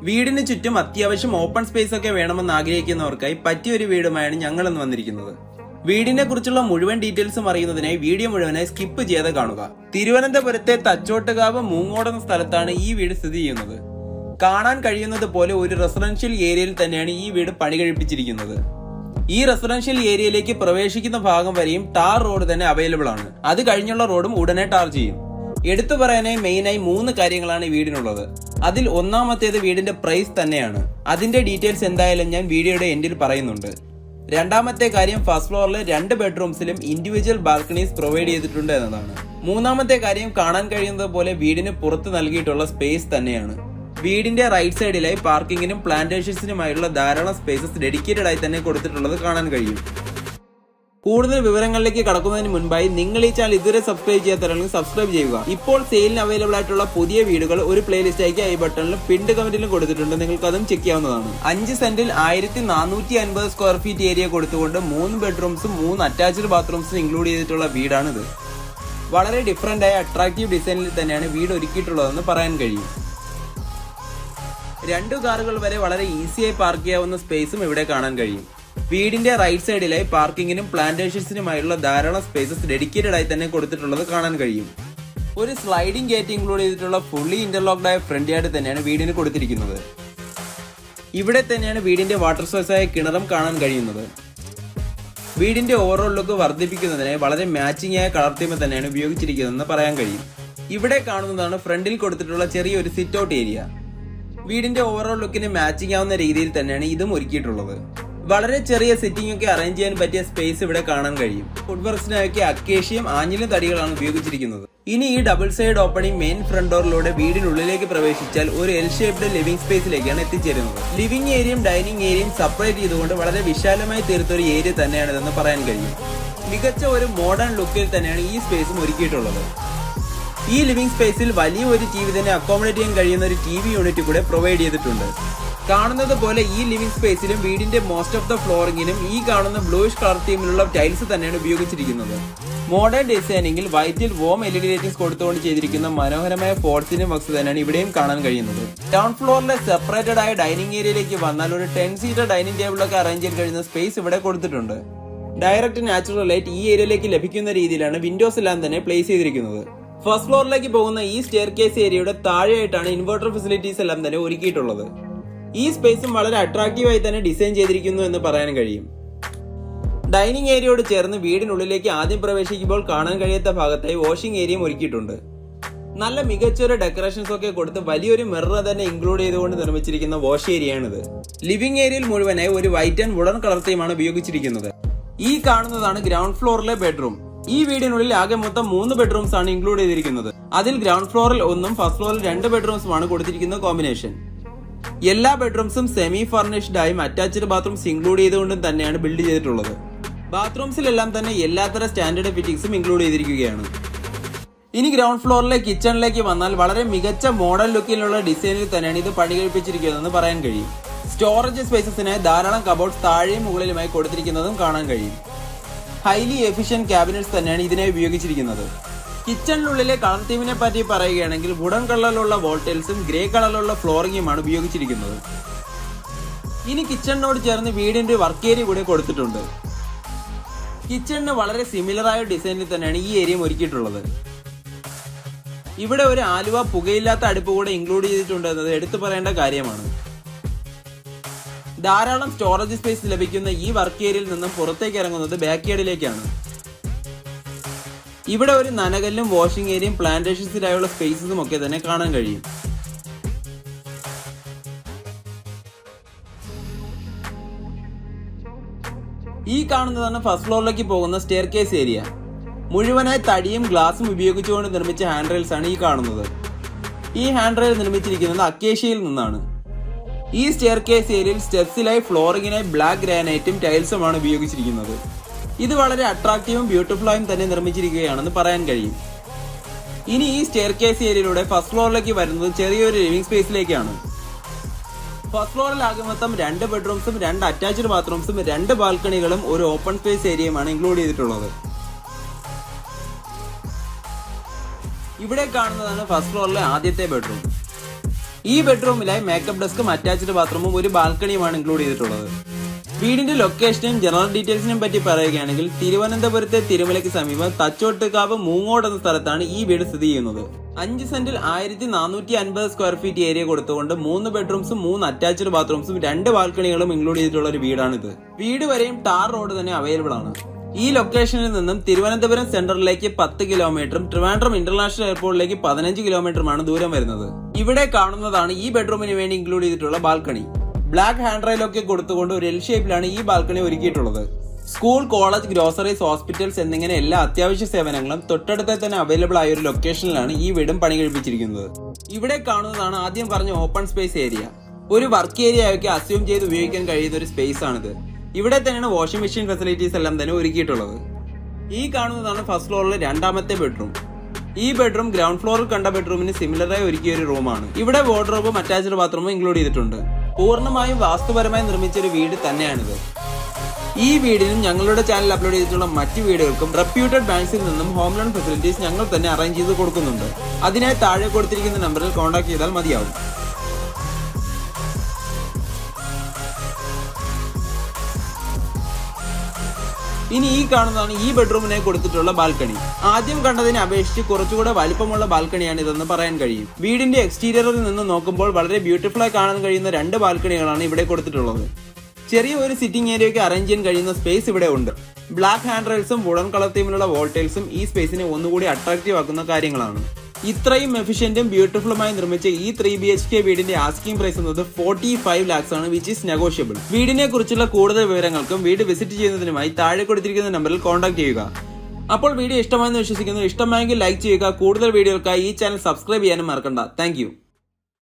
വീടിന് ചുറ്റും അത്യാവശ്യം ഓപ്പൺ സ്പേസ് ഒക്കെ വേണമെന്ന് ആഗ്രഹിക്കുന്നവർക്കായി പറ്റിയൊരു വീടുമായാണ് ഞങ്ങൾ ഇന്ന് വന്നിരിക്കുന്നത് വീടിനെ കുറിച്ചുള്ള മുഴുവൻ ഡീറ്റെയിൽസും അറിയുന്നതിനായി വീഡിയോ മുഴുവനായി സ്കിപ്പ് ചെയ്ത് കാണുക തിരുവനന്തപുരത്തെ തച്ചോട്ടുകാവ് മൂങ്ങോട് എന്ന സ്ഥലത്താണ് ഈ വീട് സ്ഥിതി ചെയ്യുന്നത് കാണാൻ കഴിയുന്നത് പോലെ ഒരു റെസിഡൻഷ്യൽ ഏരിയയിൽ തന്നെയാണ് ഈ വീട് പണി കഴിപ്പിച്ചിരിക്കുന്നത് ഈ റെസിഡൻഷ്യൽ ഏരിയയിലേക്ക് പ്രവേശിക്കുന്ന ഭാഗം വരെയും ടാർ റോഡ് തന്നെ അവൈലബിൾ ആണ് അത് കഴിഞ്ഞുള്ള റോഡും ഉടനെ ടാർ ചെയ്യും എടുത്തു പറയാനായി മെയിനായി മൂന്ന് കാര്യങ്ങളാണ് ഈ വീടിനുള്ളത് അതിൽ ഒന്നാമത്തേത് വീടിന്റെ പ്രൈസ് തന്നെയാണ് അതിന്റെ ഡീറ്റെയിൽസ് എന്തായാലും ഞാൻ വീഡിയോയുടെ എൻഡിൽ പറയുന്നുണ്ട് രണ്ടാമത്തെ കാര്യം ഫസ്റ്റ് ഫ്ലോറിലെ രണ്ട് ബെഡ്റൂംസിലും ഇൻഡിവിജ്വൽ ബാൽക്കണീസ് പ്രൊവൈഡ് ചെയ്തിട്ടുണ്ട് എന്നതാണ് മൂന്നാമത്തെ കാര്യം കാണാൻ കഴിയുന്നത് പോലെ വീടിന് പുറത്ത് നൽകിയിട്ടുള്ള സ്പേസ് തന്നെയാണ് വീടിന്റെ റൈറ്റ് സൈഡിലായി പാർക്കിങ്ങിനും പ്ലാന്റേഷൻസിനുമായുള്ള ധാരാളം സ്പേസസ് ഡെഡിക്കേറ്റഡ് ആയി തന്നെ കൊടുത്തിട്ടുള്ളത് കാണാൻ കഴിയും കൂടുതൽ വിവരങ്ങളിലേക്ക് കടക്കുന്നതിന് മുൻപായി നിങ്ങൾ ഈ ചാനൽ ഇതുവരെ സബ്സ്ക്രൈബ് ചെയ്യാത്തവരാണെങ്കിൽ സബ്സ്ക്രൈബ് ചെയ്യുക ഇപ്പോൾ സെയിലിന് അവൈലബിൾ ആയിട്ടുള്ള പുതിയ വീടുകൾ ഒരു പ്ലേലിസ്റ്റ് ആയി ഐ ബട്ടണിലും പിണ്ട് കമന്റിലും കൊടുത്തിട്ടുണ്ട് നിങ്ങൾക്ക് അതും ചെക്ക് ചെയ്യാവുന്നതാണ് അഞ്ച് സെന്റിൽ ആയിരത്തി നാനൂറ്റി അൻപത് സ്ക്വയർ ഫീറ്റ് ഏരിയ കൊടുത്തുകൊണ്ട് മൂന്ന് ബെഡ്റൂംസും മൂന്ന് അറ്റാച്ച്ഡ് ബാത്റൂംസും ഇൻക്ലൂഡ് ചെയ്തിട്ടുള്ള വീടാണിത് വളരെ ഡിഫറെന്റ് ആയ അട്രാക്റ്റീവ് ഡിസൈനിൽ തന്നെയാണ് വീട് ഒരുക്കിയിട്ടുള്ളതെന്ന് പറയാൻ കഴിയും രണ്ടു കാറുകൾ വരെ വളരെ ഈസിയായി പാർക്ക് ചെയ്യാവുന്ന സ്പേസും ഇവിടെ കാണാൻ കഴിയും വീടിന്റെ റൈറ്റ് സൈഡിലായി പാർക്കിങ്ങിനും പ്ലാന്റേഷൻസിനുമായുള്ള ധാരാളം സ്പേസസ് ഡെഡിക്കേറ്റഡ് ആയി തന്നെ കൊടുത്തിട്ടുള്ളത് കാണാൻ കഴിയും ഒരു സ്ലൈഡിംഗ് ഗേറ്റ് ഇൻക്ലൂഡ് ചെയ്തിട്ടുള്ള ഫുള്ളി ഇന്റർലോക്ഡ് ആയ ഫ്രണ്ട് യാർഡ് തന്നെയാണ് വീടിന് കൊടുത്തിരിക്കുന്നത് ഇവിടെ തന്നെയാണ് വീടിന്റെ വാട്ടർ സോഴ്സ് ആയ കിണറും കാണാൻ കഴിയുന്നത് വീടിന്റെ ഓവറോൾ ലുക്ക് വർദ്ധിപ്പിക്കുന്നതിനായി വളരെ മാച്ചിങ് ആയ കളർ തീം തന്നെയാണ് ഉപയോഗിച്ചിരിക്കുന്നതെന്ന് പറയാൻ കഴിയും ഇവിടെ കാണുന്നതാണ് ഫ്രണ്ടിൽ കൊടുത്തിട്ടുള്ള ചെറിയൊരു സിറ്റ് ഔട്ട് ഏരിയ വീടിന്റെ ഓവറോൾ ലുക്കിന് മാച്ചിങ് ആവുന്ന രീതിയിൽ തന്നെയാണ് ഇതും ഒരുക്കിയിട്ടുള്ളത് വളരെ ചെറിയ സിറ്റിംഗ് ഒക്കെ അറേഞ്ച് ചെയ്യാൻ പറ്റിയ സ്പേസ് ഇവിടെ കാണാൻ കഴിയും ഫുഡ് വർക്സിനായൊക്കെ അക്കേഷ്യയും ആഞ്ഞിലും തടികളാണ് ഉപയോഗിച്ചിരിക്കുന്നത് ഇനി ഈ double side opening main front ഡോറിലൂടെ വീടിനുള്ളിലേക്ക് പ്രവേശിച്ചാൽ ഒരു എൽ ഷേപ്ഡ് ലിവിംഗ് സ്പേസിലേക്കാണ് എത്തിച്ചേരുന്നത് ലിവിംഗ് ഏരിയയും ഡൈനിങ് ഏരിയയും സെപ്പറേറ്റ് ചെയ്തുകൊണ്ട് വളരെ വിശാലമായി തീർത്ത ഒരു ഏരിയ തന്നെയാണിതെന്ന് പറയാൻ കഴിയും മികച്ച ഒരു മോഡേൺ ലുക്കിൽ തന്നെയാണ് ഈ സ്പേസും ഒരുക്കിയിട്ടുള്ളത് ഈ ലിവിംഗ് സ്പേസിൽ വലിയ ഒരു ടി വി തന്നെ അക്കോമഡേറ്റ് ചെയ്യാൻ കഴിയുന്ന ഒരു ടി വി യൂണിറ്റ് കൂടെ പ്രൊവൈഡ് ചെയ്തിട്ടുണ്ട് കാണുന്നത് പോലെ ഈ ലിവിംഗ് സ്പേസിലും വീടിന്റെ മോസ്റ്റ് ഓഫ് ദ ഫ്ലോറിംഗിനും ഈ കാണുന്ന ബ്ലൂയിഷ് കളർ തീമിലുള്ള ടൈൽസ് തന്നെയാണ് ഉപയോഗിച്ചിരിക്കുന്നത് മോഡേൺ ഡിസൈനിങ്ങിൽ വൈറ്റിൽ warm L E D lightings കൊടുത്തുകൊണ്ട് ചെയ്തിരിക്കുന്ന മനോഹരമായ ഫോർട്സിനും വക്സ് തന്നെയാണ് ഇവിടെയും കാണാൻ കഴിയുന്നത് ടൗൺ ഫ്ലോറിലെ സെപ്പറേറ്റഡ് ആയ ഡൈനിങ് ഏരിയയിലേക്ക് വന്നാൽ ഒരു ടെൻ സീറ്റർ ഡൈനിങ് ടേബിളൊക്കെ അറേഞ്ച് ചെയ്യാൻ കഴിയുന്ന സ്പേസ് ഇവിടെ കൊടുത്തിട്ടുണ്ട് ഡയറക്റ്റ് നാച്ചുറൽ ലൈറ്റ് ഈ ഏരിയയിലേക്ക് ലഭിക്കുന്ന രീതിയിലാണ് വിൻഡോസ് എല്ലാം തന്നെ പ്ലേസ് ചെയ്തിരിക്കുന്നത് ഫസ്റ്റ് ഫ്ലോറിലേക്ക് പോകുന്ന ഈ സ്റ്റെയർ കേസ് ഏരിയയുടെ താഴെയായിട്ടാണ് ഇൻവെർട്ടർ ഫെസിലിറ്റീസ് എല്ലാം തന്നെ ഒരുക്കിയിട്ടുള്ളത് ഈ സ്പേസും വളരെ അട്രാക്റ്റീവ് ആയി തന്നെ ഡിസൈൻ ചെയ്തിരിക്കുന്നു എന്ന് പറയാൻ കഴിയും ഡൈനിങ് ഏരിയയോട് ചേർന്ന് വീടിനുള്ളിലേക്ക് ആദ്യം പ്രവേശിക്കുമ്പോൾ കാണാൻ കഴിയാത്ത ഭാഗത്തായി വാഷിംഗ് ഏരിയയും ഒരുക്കിയിട്ടുണ്ട് നല്ല മികച്ചൊരു ഡെക്കറേഷൻസ് ഒക്കെ കൊടുത്ത് വലിയൊരു മിറർ തന്നെ ഇൻക്ലൂഡ് ചെയ്തുകൊണ്ട് നിർമ്മിച്ചിരിക്കുന്ന വാഷ് ഏരിയയാണിത് ലിവിംഗ് ഏരിയയിൽ മുഴുവനായി ഒരു വൈറ്റ് ആൻഡ് വുഡൻ കളർ തീമാണ് ഉപയോഗിച്ചിരിക്കുന്നത് ഈ കാണുന്നതാണ് ഗ്രൗണ്ട് ഫ്ലോറിലെ ബെഡ്റൂം ഈ വീടിനുള്ളിൽ ആകെ മൊത്തം മൂന്ന് ബെഡ്റൂംസ് ആണ് ഇൻക്ലൂഡ് ചെയ്തിരിക്കുന്നത് അതിൽ ഗ്രൗണ്ട് ഫ്ലോറിൽ ഒന്നും ഫസ്റ്റ് ഫ്ലോറിൽ രണ്ട് ബെഡ്റൂംസുമാണ് കൊടുത്തിരിക്കുന്ന കോമ്പിനേഷൻ എല്ലാ ബെഡ്റൂംസും സെമി ഫർണിഷ്ഡ് ആയും അറ്റാച്ച്ഡ് ബാത്റൂംസ് ഇൻക്ലൂഡ് ചെയ്തുകൊണ്ടും തന്നെയാണ് ബിൽഡ് ചെയ്തിട്ടുള്ളത് ബാത്റൂംസിലെല്ലാം തന്നെ എല്ലാത്തര സ്റ്റാൻഡേർഡ് ഫിറ്റിംഗ്സും ഇൻക്ലൂഡ് ചെയ്തിരിക്കുകയാണ് ഇനി ഗ്രൗണ്ട് ഫ്ലോറിലെ കിച്ചണിലേക്ക് വന്നാൽ വളരെ മികച്ച മോഡൽ ലുക്കിലുള്ള ഡിസൈനിൽ തന്നെയാണ് ഇത് പണി കഴിപ്പിച്ചിരിക്കുന്നതെന്ന് പറയാൻ കഴിയും സ്റ്റോറേജ് സ്പേസസിനായി ധാരാളം കബോർഡ്സ് താഴെയും മുകളിലുമായി കൊടുത്തിരിക്കുന്നതും കാണാൻ കഴിയും ഹൈലി എഫിഷ്യന്റ് ക്യാബിനറ്റ്സ് തന്നെയാണ് ഇതിനെ ഉപയോഗിച്ചിരിക്കുന്നത് കിച്ചണിനുള്ളിലെ കളർ തീമിനെ പറ്റി പറയുകയാണെങ്കിൽ വുഡൻ കളറിലുള്ള വോൾട്ടേൽസും ഗ്രേ കളറിലുള്ള ഫ്ലോറിംഗുമാണ് ഉപയോഗിച്ചിരിക്കുന്നത് ഇനി കിച്ചണിനോട് ചേർന്ന് വീടിന്റെ വർക്ക് ഏരിയ കൂടെ കൊടുത്തിട്ടുണ്ട് കിച്ചണിന് വളരെ സിമിലർ ആയ ഡിസൈനിൽ തന്നെയാണ് ഈ ഏരിയ ഒരുക്കിയിട്ടുള്ളത് ഇവിടെ ഒരു ആലുവ പുകയില്ലാത്ത അടുപ്പ് കൂടെ ഇൻക്ലൂഡ് ചെയ്തിട്ടുണ്ട് എന്നത് എടുത്തു പറയേണ്ട കാര്യമാണ് ധാരാളം സ്റ്റോറേജ് സ്പേസ് ലഭിക്കുന്ന ഈ വർക്ക് ഏരിയയിൽ നിന്നും പുറത്തേക്ക് ഇറങ്ങുന്നത് ബാക്ക് യാർഡിലേക്കാണ് ഇവിടെ ഒരു നനകല്ലും വാഷിംഗ് ഏരിയയും പ്ലാന്റേഷൻസിലായുള്ള സ്പേസസും ഒക്കെ തന്നെ കാണാൻ കഴിയും ഈ കാണുന്നതാണ് ഫസ്റ്റ് ഫ്ലോറിലേക്ക് പോകുന്ന സ്റ്റെയർ കേസ് ഏരിയ മുഴുവനായി തടിയും ഗ്ലാസും ഉപയോഗിച്ചുകൊണ്ട് നിർമ്മിച്ച ഹാൻഡ് റെയിൽസ് ആണ് ഈ കാണുന്നത് ഈ ഹാൻഡ് റെയിൽ നിർമ്മിച്ചിരിക്കുന്നത് അക്കേഷ്യയിൽ നിന്നാണ് ഈ സ്റ്റെയർ കേസ് ഏരിയയിൽ സ്റ്റെപ്സിലായി ഫ്ലോറിങ്ങിനായി ബ്ലാക്ക് ഗ്രാനൈറ്റും ടൈൽസുമാണ് ഉപയോഗിച്ചിരിക്കുന്നത് ഇത് വളരെ അട്രാക്റ്റീവും ബ്യൂട്ടിഫുള്ളായും തന്നെ നിർമ്മിച്ചിരിക്കുകയാണെന്ന് പറയാൻ കഴിയും ഇനി ഈ സ്റ്റെയർ കേസ് ഏരിയയിലൂടെ ഫസ്റ്റ് ഫ്ലോറിലേക്ക് വരുന്നത് ചെറിയൊരു ലിവിംഗ് സ്പേസിലേക്കാണ് ഫസ്റ്റ് ഫ്ലോറിൽ ആകെ മൊത്തം രണ്ട് ബെഡ്റൂംസും രണ്ട് അറ്റാച്ച്ഡ് ബാത്റൂംസും രണ്ട് ബാൽക്കണികളും ഒരു ഓപ്പൺ സ്പേസ് ഏരിയയുമാണ് ഇൻക്ലൂഡ് ചെയ്തിട്ടുള്ളത് ഇവിടെ കാണുന്നതാണ് ഫസ്റ്റ് ഫ്ലോറിലെ ആദ്യത്തെ ബെഡ്റൂം ഈ ബെഡ്റൂമിലായി മേക്കപ്പ് ഡെസ്കും അറ്റാച്ച്ഡ് ബാത്റൂമും ഒരു ബാൽക്കണിയുമാണ് ഇൻക്ലൂഡ് ചെയ്തിട്ടുള്ളത് വീടിന്റെ ലൊക്കേഷനും ജനറൽ ഡീറ്റെയിൽസിനെ പറ്റി പറയുകയാണെങ്കിൽ തിരുവനന്തപുരത്തെ തിരുമലയ്ക്ക് സമീപം തച്ചോട്ടുകാവ് മൂങ്ങോട് എന്ന സ്ഥലത്താണ് ഈ വീട് സ്ഥിതി ചെയ്യുന്നത് അഞ്ച് സെന്റിൽ ആയിരത്തി നാനൂറ്റി അൻപത് സ്ക്വയർ ഫീറ്റ് ഏരിയ കൊടുത്തുകൊണ്ട് മൂന്ന് ബെഡ്റൂംസും മൂന്ന് അറ്റാച്ച്ഡ് ബാത്റൂംസും രണ്ട് ബാൽക്കണികളും ഇൻക്ലൂഡ് ചെയ്തിട്ടുള്ള ഒരു വീടാണിത് വീട് വരെയും ടാർ റോഡ് തന്നെ അവൈലബിൾ ആണ് ഈ ലൊക്കേഷനിൽ നിന്നും തിരുവനന്തപുരം സെന്ററിലേക്ക് പത്ത് കിലോമീറ്ററും ട്രിവാൻഡ്രം ഇന്റർനാഷണൽ എയർപോർട്ടിലേക്ക് പതിനഞ്ച് കിലോമീറ്ററുമാണ് ദൂരം വരുന്നത് ഇവിടെ കാണുന്നതാണ് ഈ ബെഡ്റൂമിന് വേണ്ടി ഇൻക്ലൂഡ് ചെയ്തിട്ടുള്ള ബാൽക്കണി ബ്ലാക്ക് ഹാൻഡ് റെയിലൊക്കെ കൊടുത്തുകൊണ്ട് ഒരു എൽ ഷേപ്പിലാണ് ഈ ബാൽക്കണി ഒരുക്കിയിട്ടുള്ളത് സ്കൂൾ കോളേജ് ഗ്രോസറീസ് ഹോസ്പിറ്റൽസ് എന്നിങ്ങനെ എല്ലാ അത്യാവശ്യ സേവനങ്ങളും തൊട്ടടുത്ത് തന്നെ അവൈലബിൾ ആയ ഒരു ലൊക്കേഷനിലാണ് ഈ വീടും പണി കഴിപ്പിച്ചിരിക്കുന്നത് ഇവിടെ കാണുന്നതാണ് ആദ്യം പറഞ്ഞ ഓപ്പൺ സ്പേസ് ഏരിയ ഒരു വർക്ക് ഏരിയ ഒക്കെ അസ്യൂം ചെയ്ത് ഉപയോഗിക്കാൻ കഴിയുന്ന ഒരു സ്പേസ് ആണിത് ഇവിടെ തന്നെയാണ് വാഷിംഗ് മെഷീൻ ഫെസിലിറ്റീസ് എല്ലാം തന്നെ ഒരുക്കിയിട്ടുള്ളത് ഈ കാണുന്നതാണ് ഫസ്റ്റ് ഫ്ലോറിലെ രണ്ടാമത്തെ ബെഡ്റൂം ഈ ബെഡ്റൂം ഗ്രൗണ്ട് ഫ്ലോറിൽ കണ്ട ബെഡ്റൂമിന് സിമിലറായി ഒരുക്കിയ ഒരു റൂമാണ് ഇവിടെ വാർഡ്രോബും അറ്റാച്ച്ഡ് ബാത്റൂമും ഇൻക്ലൂഡ് ചെയ്തിട്ടുണ്ട് പൂർണ്ണമായും വാസ്തുപരമായി നിർമ്മിച്ച ഒരു വീട് തന്നെയാണിത് ഈ വീടിനും ഞങ്ങളുടെ ചാനൽ അപ്ലോഡ് ചെയ്തിട്ടുള്ള മറ്റ് വീടുകൾക്കും റെപ്യൂട്ടഡ് ബാങ്ക്സിൽ നിന്നും ഹോം ലോൺ ഫെസിലിറ്റീസ് ഞങ്ങൾ തന്നെ അറേഞ്ച് ചെയ്ത് കൊടുക്കുന്നുണ്ട് അതിനായി താഴെ കൊടുത്തിരിക്കുന്ന നമ്പറിൽ കോൺടാക്ട് ചെയ്താൽ മതിയാവും ഇനി ഈ കാണുന്നതാണ് ഈ ബെഡ്റൂമിനെ കൊടുത്തിട്ടുള്ള ബാൽക്കണി ആദ്യം കണ്ടതിനെ അപേക്ഷിച്ച് കുറച്ചുകൂടെ വലിപ്പമുള്ള ബാൽക്കണിയാണ് ഇതെന്ന് പറയാൻ കഴിയും വീടിന്റെ എക്സ്റ്റീരിയറിൽ നിന്ന് നോക്കുമ്പോൾ വളരെ ബ്യൂട്ടിഫുൾ ആയി കാണാൻ കഴിയുന്ന രണ്ട് ബാൽക്കണികളാണ് ഇവിടെ കൊടുത്തിട്ടുള്ളത് ചെറിയ ഒരു സിറ്റിംഗ് ഏരിയയ്ക്ക് അറേഞ്ച് ചെയ്യാൻ കഴിയുന്ന സ്പേസ് ഇവിടെ ഉണ്ട് ബ്ലാക്ക് ഹാൻഡ് റെയിൽസും വുഡൻ കളർ തീമിലുള്ള വോൾട്ടേൽസും ഈ സ്പേസിനെ ഒന്നുകൂടി അട്രാക്റ്റീവ് ആക്കുന്ന കാര്യങ്ങളാണ് ഇത്രയും എഫിഷ്യന്റും ബ്യൂട്ടിഫുള്ളുമായി നിർമ്മിച്ച ഈ ത്രീ ബി എച്ച് കെ വീടിന്റെ ആസ്കിംഗ് പ്രൈസ് എന്നത് ഫോർട്ടി ഫൈവ് ലാക്സ് ആണ് വിച്ച് ഇസ് നെഗോഷ്യബിൾ വീടിനെ കുറിച്ചുള്ള കൂടുതൽ വിവരങ്ങൾക്കും വീട് വിസിറ്റ് ചെയ്യുന്നതിനുമായി താഴെ കൊടുത്തിരിക്കുന്ന നമ്പറിൽ കോൺടാക്ട് ചെയ്യുക അപ്പോൾ വീഡിയോ ഇഷ്ടമായെന്ന് വിശ്വസിക്കുന്നു ഇഷ്ടമായെങ്കിൽ ലൈക്ക് ചെയ്യുക കൂടുതൽ വീഡിയോകൾക്കായി ഈ ചാനൽ സബ്സ്ക്രൈബ് ചെയ്യാനും മറക്കണ്ട താങ്ക്